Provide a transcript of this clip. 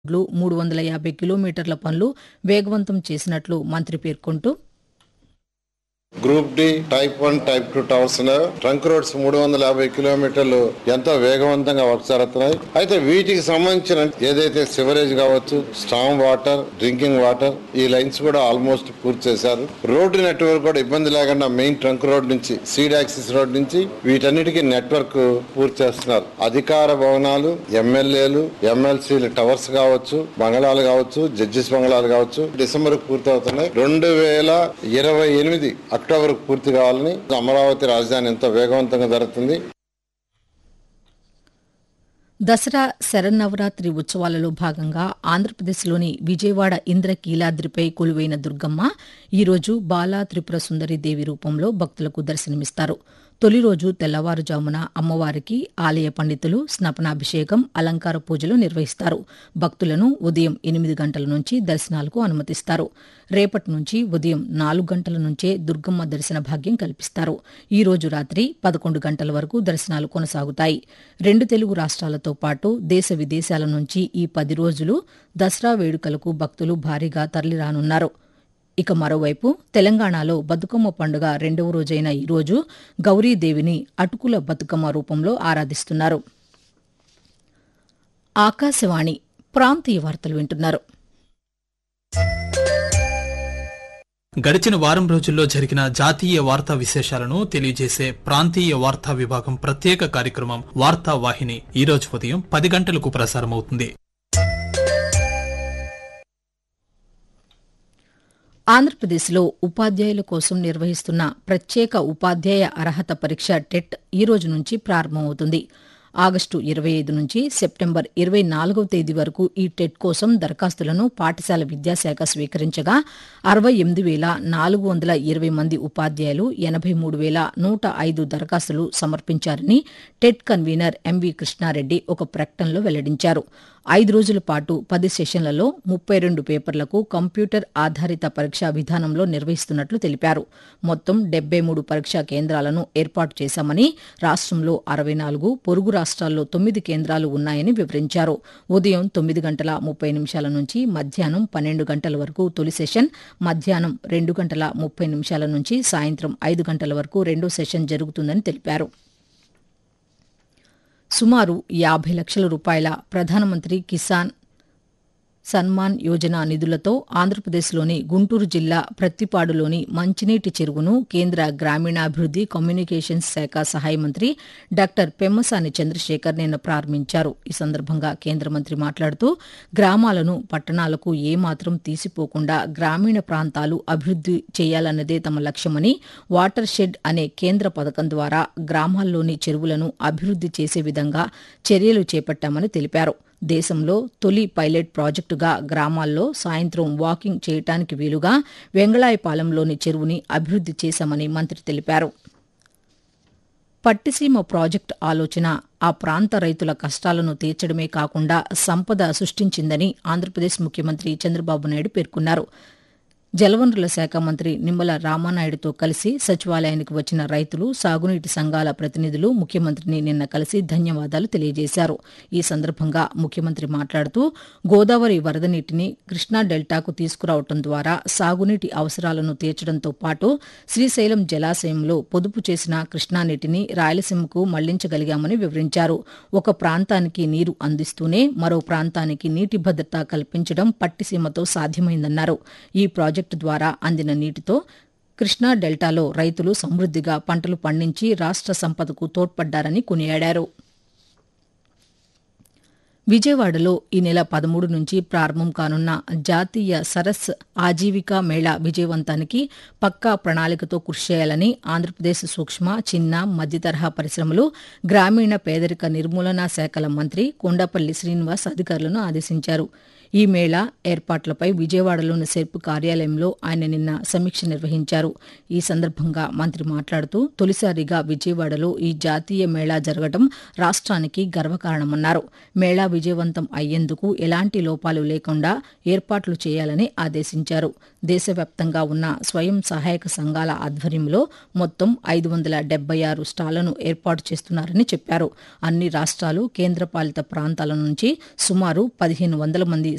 రోడ్లు మూడు వందల యాభై కిలోమీటర్ల పనులు వేగవంతం చేసినట్లు మంత్రి పేర్కొంటూ group D type one type two towers ఉన్నాయి ట్రంక్ రోడ్స్ మూడు వందల యాభై కిలోమీటర్లు ఎంతో వేగవంతంగా వర్క్ జరుగుతున్నాయి అయితే వీటికి సంబంధించిన ఏదైతే సివరేజ్ కావచ్చు స్టామ్ వాటర్ డ్రింకింగ్ వాటర్ ఈ లైన్స్ కూడా ఆల్మోస్ట్ పూర్తి చేశారు రోడ్డు నెట్వర్క్ కూడా ఇబ్బంది లేకుండా మెయిన్ ట్రంక్ రోడ్ నుంచి సీడ్ యాక్సిస్ రోడ్ నుంచి వీటన్నిటికీ నెట్వర్క్ పూర్తి చేస్తున్నారు అధికార భవనాలు ఎమ్మెల్యేలు ఎమ్మెల్సీలు టవర్స్ కావచ్చు బంగళాలు కావచ్చు జడ్జిస్ బంగళాలు కావచ్చు డిసెంబర్ పూర్తి అవుతున్నాయి రెండు వేల ఇరవై ఎనిమిది అక్టోబర్ పూర్తి కావాలని అమరావతి రాజధాని ఎంతో వేగవంతంగా జరుగుతుంది దసరా శరన్నవరాత్రి ఉత్సవాలలో భాగంగా ఆంధ్రప్రదేశ్లోని విజయవాడ ఇంద్రకీలాద్రిపై కొలువైన దుర్గమ్మ ఈరోజు బాలా త్రిపుర సుందరి దేవి రూపంలో భక్తులకు దర్శనమిస్తారు తొలి రోజు తెల్లవారుజామున అమ్మవారికి ఆలయ పండితులు స్నపనాభిషేకం అలంకార పూజలు నిర్వహిస్తారు భక్తులను ఉదయం ఎనిమిది గంటల నుంచి దర్శనాలకు అనుమతిస్తారు రేపటి నుంచి ఉదయం నాలుగు గంటల నుంచే దుర్గమ్మ దర్శన భాగ్యం కల్పిస్తారు ఈ రోజు రాత్రి పదకొండు గంటల వరకు దర్శనాలు కొనసాగుతాయి రెండు తెలుగు రాష్ట్రాలతో పాటు దేశ విదేశాల నుంచి ఈ పది రోజులు దసరా వేడుకలకు భక్తులు భారీగా తరలిరానున్నారు ఇక మరోవైపు తెలంగాణలో బతుకమ్మ పండుగ రెండవ రోజైన ఈ రోజు గౌరీదేవిని అటుకుల బతుకమ్మ రూపంలో ఆరాధిస్తున్నారు ఆకాశవాణి ప్రాంతీయ వార్తలు వింటున్నారు గడిచిన వారం రోజుల్లో జరిగిన జాతీయ వార్తా విశేషాలను తెలియజేసే ప్రాంతీయ వార్తా విభాగం ప్రత్యేక కార్యక్రమం వార్తా వాహిని ఈ రోజు ఉదయం పది గంటలకు ప్రసారమవుతుంది ఆంధ్రప్రదేశ్లో ఉపాధ్యాయుల కోసం నిర్వహిస్తున్న ప్రత్యేక ఉపాధ్యాయ అర్హత పరీక్ష టెట్ ఈ రోజు నుంచి ప్రారంభమవుతుంది ఆగస్టు ఇరవై ఐదు నుంచి సెప్టెంబర్ ఇరవై నాలుగవ తేదీ వరకు ఈ టెట్ కోసం దరఖాస్తులను పాఠశాల విద్యాశాఖ స్వీకరించగా అరవై ఎనిమిది వేల నాలుగు వందల ఇరవై మంది ఉపాధ్యాయులు ఎనభై మూడు వేల నూట ఐదు దరఖాస్తులు సమర్పించారని టెట్ కన్వీనర్ ఎంవి కృష్ణారెడ్డి ఒక ప్రకటనలో వెల్లడించారు ఐదు రోజుల పాటు పది సెషన్లలో ముప్పై రెండు పేపర్లకు కంప్యూటర్ ఆధారిత పరీక్షా విధానంలో నిర్వహిస్తున్నట్లు తెలిపారు మొత్తం డెబ్బై మూడు పరీక్షా కేంద్రాలను ఏర్పాటు చేశామని రాష్ట్రంలో అరవై నాలుగు పొరుగు రాష్ట్రాల్లో తొమ్మిది కేంద్రాలు ఉన్నాయని వివరించారు ఉదయం తొమ్మిది గంటల ముప్పై నిమిషాల నుంచి మధ్యాహ్నం పన్నెండు గంటల వరకు తొలి సెషన్ మధ్యాహ్నం రెండు గంటల ముప్పై నిమిషాల నుంచి సాయంత్రం ఐదు గంటల వరకు రెండో సెషన్ జరుగుతుందని తెలిపారు సుమారు యాభై లక్షల రూపాయల ప్రధానమంత్రి కిసాన్ సన్మాన్ యోజన నిధులతో ఆంధ్రప్రదేశ్లోని గుంటూరు జిల్లా ప్రత్తిపాడులోని మంచినీటి చెరువును కేంద్ర గ్రామీణాభివృద్ది కమ్యూనికేషన్స్ శాఖ సహాయ మంత్రి డాక్టర్ పెమ్మసాని చంద్రశేఖర్ నిన్న ప్రారంభించారు ఈ సందర్భంగా కేంద్ర మంత్రి మాట్లాడుతూ గ్రామాలను పట్టణాలకు ఏమాత్రం తీసిపోకుండా గ్రామీణ ప్రాంతాలు అభివృద్ది చేయాలన్నదే తమ లక్ష్యమని వాటర్ షెడ్ అనే కేంద్ర పథకం ద్వారా గ్రామాల్లోని చెరువులను అభివృద్ది చేసే విధంగా చర్యలు చేపట్టామని తెలిపారు దేశంలో తొలి పైలట్ ప్రాజెక్టుగా గ్రామాల్లో సాయంత్రం వాకింగ్ చేయటానికి వీలుగా వెంగళాయపాలెంలోని చెరువుని అభివృద్ది చేశామని మంత్రి తెలిపారు పట్టిసీమ ప్రాజెక్టు ఆలోచన ఆ ప్రాంత రైతుల కష్టాలను తీర్చడమే కాకుండా సంపద సృష్టించిందని ఆంధ్రప్రదేశ్ ముఖ్యమంత్రి చంద్రబాబు నాయుడు పేర్కొన్నారు జలవనరుల శాఖ మంత్రి నిమ్మల రామానాయుడుతో కలిసి సచివాలయానికి వచ్చిన రైతులు సాగునీటి సంఘాల ప్రతినిధులు ముఖ్యమంత్రిని నిన్న కలిసి ధన్యవాదాలు తెలియజేశారు ఈ సందర్భంగా ముఖ్యమంత్రి మాట్లాడుతూ గోదావరి వరద నీటిని కృష్ణా డెల్టాకు తీసుకురావడం ద్వారా సాగునీటి అవసరాలను తీర్చడంతో పాటు శ్రీశైలం జలాశయంలో పొదుపు చేసిన కృష్ణానీటిని రాయలసీమకు మళ్లించగలిగామని వివరించారు ఒక ప్రాంతానికి నీరు అందిస్తూనే మరో ప్రాంతానికి నీటి భద్రత కల్పించడం పట్టిసీమతో సాధ్యమైందన్నారు ఈ ప్రాజెక్టు ప్రాజెక్టు ద్వారా అందిన నీటితో కృష్ణా డెల్టాలో రైతులు సమృద్దిగా పంటలు పండించి రాష్ట్ర సంపదకు తోడ్పడ్డారని కొనియాడారు విజయవాడలో ఈ నెల పదమూడు నుంచి ప్రారంభం కానున్న జాతీయ సరస్ ఆజీవికా మేళా విజయవంతానికి పక్కా ప్రణాళికతో కృషి చేయాలని ఆంధ్రప్రదేశ్ సూక్ష్మ చిన్న మధ్యతరహా పరిశ్రమలు గ్రామీణ పేదరిక నిర్మూలనా శాఖల మంత్రి కొండపల్లి శ్రీనివాస్ అధికారులను ఆదేశించారు ఈ మేళా ఏర్పాట్లపై విజయవాడలోని సెర్పు కార్యాలయంలో ఆయన నిన్న సమీక్ష నిర్వహించారు ఈ సందర్భంగా మంత్రి మాట్లాడుతూ తొలిసారిగా విజయవాడలో ఈ జాతీయ మేళా జరగడం రాష్ట్రానికి గర్వకారణమన్నారు మేళా విజయవంతం అయ్యేందుకు ఎలాంటి లోపాలు లేకుండా ఏర్పాట్లు చేయాలని ఆదేశించారు దేశవ్యాప్తంగా ఉన్న స్వయం సహాయక సంఘాల ఆధ్వర్యంలో మొత్తం ఐదు వందల డెబ్బై ఆరు స్టాళ్లను ఏర్పాటు చేస్తున్నారని చెప్పారు అన్ని రాష్ట్రాలు కేంద్రపాలిత ప్రాంతాల నుంచి సుమారు పదిహేను వందల మంది